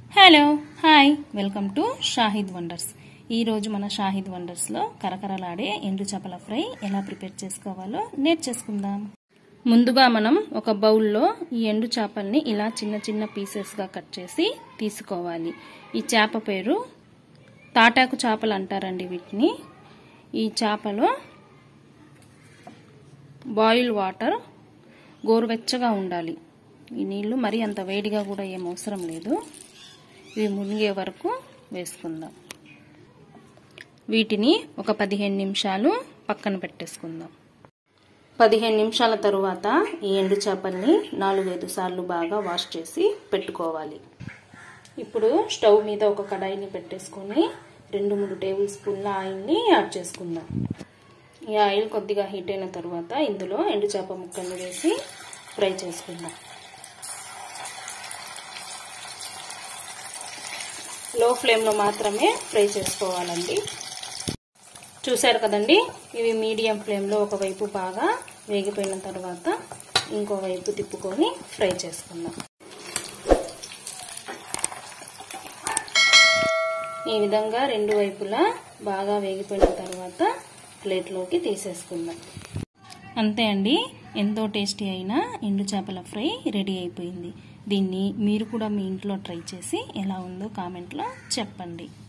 hello hi welcome to Shahid wonders ఈరోజు మన షాహిద్ వండర్స్లో కరకరలాడే ఎండు చేపల ఫ్రై ఎలా ప్రిపేర్ చేసుకోవాలో నేర్చేసుకుందాం ముందుగా మనం ఒక బౌల్లో ఈ ఎండు చేపల్ని ఇలా చిన్న చిన్న పీసెస్గా కట్ చేసి తీసుకోవాలి ఈ చేప పేరు తాటాకు చేపలు అంటారండి వీటిని ఈ చేపలో బాయిల్ వాటర్ గోరువెచ్చగా ఉండాలి ఈ నీళ్లు మరీ అంత వేడిగా కూడా ఏం అవసరం లేదు ఇవి మునిగే వరకు వేసుకుందాం వీటిని ఒక పదిహేను నిమిషాలు పక్కన పెట్టేసుకుందాం పదిహేను నిమిషాల తరువాత ఈ ఎండు చేపల్ని నాలుగైదు సార్లు బాగా వాష్ చేసి పెట్టుకోవాలి ఇప్పుడు స్టవ్ మీద ఒక కడాయిని పెట్టేసుకొని రెండు మూడు టేబుల్ స్పూన్ల ఆయిల్ని యాడ్ చేసుకుందాం ఈ ఆయిల్ కొద్దిగా హీట్ అయిన తర్వాత ఇందులో ఎండు చేప ముక్కల్ని వేసి ఫ్రై చేసుకుందాం లో ఫ్లేమ్లో మాత్రమే ఫ్రై చేసుకోవాలండి చూశారు కదండి ఇవి మీడియం ఫ్లేమ్లో ఒకవైపు బాగా వేగిపోయిన తర్వాత ఇంకోవైపు తిప్పుకొని ఫ్రై చేసుకుందాం ఈ విధంగా రెండు వైపులా బాగా వేగిపోయిన తర్వాత ప్లేట్లోకి తీసేసుకుందాం అంతే అండి ఎంతో టేస్టీ అయిన ఎండు చేపల ఫ్రై రెడీ అయిపోయింది దీన్ని మీరు కూడా మీ ఇంట్లో ట్రై చేసి ఎలా ఉందో కామెంట్లో చెప్పండి